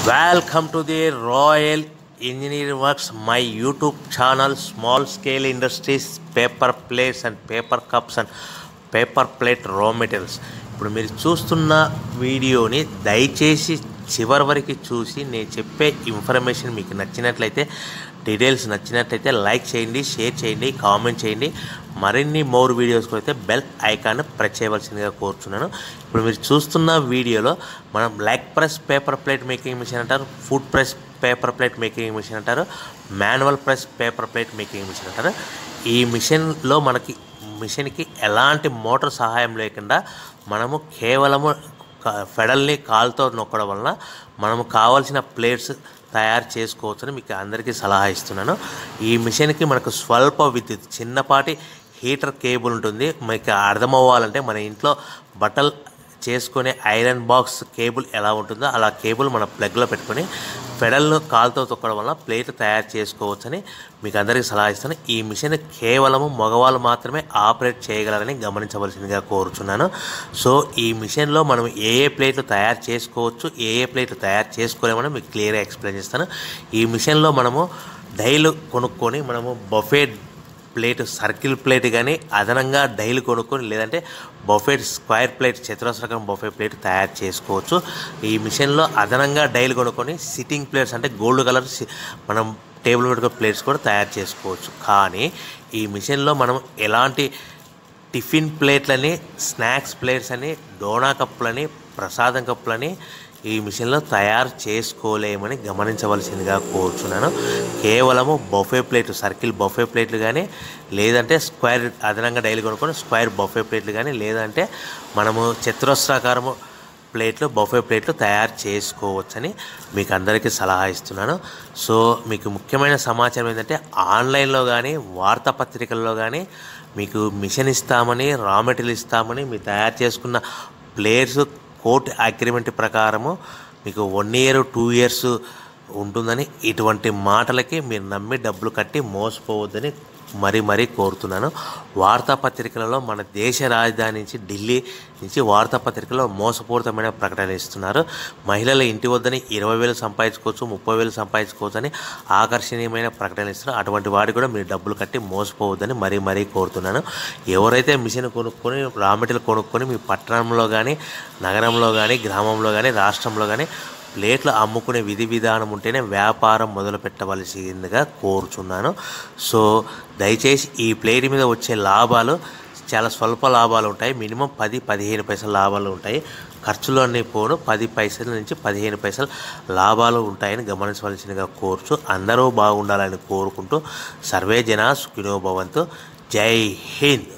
welcome to the royal engineer works my YouTube channel small scale industries paper plates and paper cups and paper plate raw materials ఇప్పుడు మీరు చూస్తున్న వీడియోని దయచేసి చివరి వరకు చూసి నేను చెప్పే ఇన్ఫర్మేషన్ మీకు నచ్చినట్లయితే డీటెయిల్స్ నచ్చినట్లయితే లైక్ చేయండి షేర్ చేయండి కామెంట్ చేయండి మరిన్ని మోర్ వీడియోస్ అయితే బెల్ ఐకాన్ ప్రెస్ చేయవలసిందిగా కోరుచున్నాను ఇప్పుడు మీరు చూస్తున్న వీడియోలో మనం leg press paper plate making machine అంటారు food press paper plate making machine అంటారు manual press paper plate making machine అంటారు ఈ మిషన్లో మనకి మిషన్కి ఎలాంటి మోటార్ సహాయం లేకుండా మనము కేవలము క- ఫెడల్ని కాలుతో నొక్కడం వలన మనము కావాల్సిన ప్లేట్స్ తయారు చేసుకోవచ్చని మీకు అందరికీ సలహా ఇస్తున్నాను ఈ మిషన్కి మనకు స్వల్ప విద్యుత్ చిన్నపాటి హీటర్ కేబుల్ ఉంటుంది మీకు అర్థమవ్వాలంటే మన ఇంట్లో బట్టలు చేసుకునే ఐరన్ బాక్స్ కేబుల్ ఎలా ఉంటుందో అలా కేబుల్ మన ప్లగ్లో పెట్టుకొని ఫెడల్ను కాలుతో తొక్కడం వల్ల ప్లేట్ తయారు చేసుకోవచ్చని మీకు అందరికీ సలహా ఇస్తాను ఈ మిషన్ కేవలము మగవాళ్ళు మాత్రమే ఆపరేట్ చేయగలరని గమనించవలసిందిగా కోరుచున్నాను సో ఈ మిషన్లో మనం ఏ ఏ ప్లేట్లు తయారు చేసుకోవచ్చు ఏ ఏ ప్లేట్లు తయారు చేసుకోలేమని మీకు క్లియర్గా ఎక్స్ప్లెయిన్ చేస్తాను ఈ మిషన్లో మనము డైలు కొనుక్కొని మనము బఫెట్ ప్లేట్ సర్కిల్ ప్లేట్ కానీ అదనంగా డైలు కొనుక్కొని లేదంటే బఫెట్ స్క్వేర్ ప్లేట్ చతురస్రకం బఫే ప్లేట్ తయారు చేసుకోవచ్చు ఈ మిషన్లో అదనంగా డైలు కొనుక్కొని సిట్టింగ్ ప్లేట్స్ అంటే గోల్డ్ కలర్ సి- మనం టేబుల్ పెట్టుకునే ప్లేట్స్ కూడా తయారు చేసుకోవచ్చు కానీ ఈ మిషన్లో మనం ఎలాంటి టిఫిన్ ప్లేట్లని స్నాక్స్ ప్లేట్స్ అని డోనా కప్పులని ప్రసాదం కప్పులని ఈ మిషన్లో తయారు చేసుకోలేమని గమనించవలసిందిగా కోరుచున్నాను కేవలము బఫే ప్లేట్ సర్కిల్ బఫే ప్లేట్లు కానీ లేదంటే స్క్వేర్ అదనంగా డైలీ కొనుక్కొని స్క్వేర్ బఫే ప్లేట్లు కానీ లేదంటే మనము చతురస్రాకారము ప్లేట్లు బఫే ప్లేట్లు తయారు చేసుకోవచ్చని మీకు అందరికీ సలహా ఇస్తున్నాను సో మీకు ముఖ్యమైన సమాచారం ఏంటంటే ఆన్లైన్లో కానీ వార్తాపత్రికల్లో కానీ మీకు మిషన్ ఇస్తామని రా మెటీరియల్ ఇస్తామని మీరు తయారు చేసుకున్న ప్లేట్స్ కోర్ట్ అగ్రిమెంట్ ప్రకారము మీకు వన్ ఇయర్ టూ ఇయర్స్ ఉంటుందని ఇటువంటి మాటలకి మీరు నమ్మి డబ్బులు కట్టి మోసపోవద్దని మరీ మరీ కోరుతున్నాను వార్తాపత్రికలలో మన దేశ రాజధాని నుంచి ఢిల్లీ నుంచి వార్తాపత్రికలో మోసపూరితమైన ప్రకటన ఇస్తున్నారు మహిళల ఇంటి వద్దని ఇరవై వేలు సంపాదించుకోవచ్చు ముప్పై వేలు సంపాదించుకోవచ్చు అని ఆకర్షణీయమైన ప్రకటన ఇస్తున్నారు అటువంటి వాడి కూడా మీరు డబ్బులు కట్టి మోసపోవద్దని మరీ మరీ కోరుతున్నాను ఎవరైతే మిషన్ కొనుక్కొని రా మెటీరియల్ కొనుక్కొని మీ పట్టణంలో కానీ నగరంలో కానీ గ్రామంలో కానీ రాష్ట్రంలో కానీ ప్లేట్లు అమ్ముకునే విధి విధానం ఉంటేనే వ్యాపారం మొదలు పెట్టవలసిందిగా కోరుచున్నాను సో దయచేసి ఈ ప్లేట్ మీద వచ్చే లాభాలు చాలా స్వల్ప లాభాలు ఉంటాయి మినిమం పది పదిహేను పైసల లాభాలు ఉంటాయి ఖర్చులు అన్నీ పోను పది పైసల నుంచి పదిహేను పైసలు లాభాలు ఉంటాయని గమనించవలసిందిగా కోరుచు అందరూ బాగుండాలని కోరుకుంటూ సర్వే జన సుఖినో భవంతు జై హింద్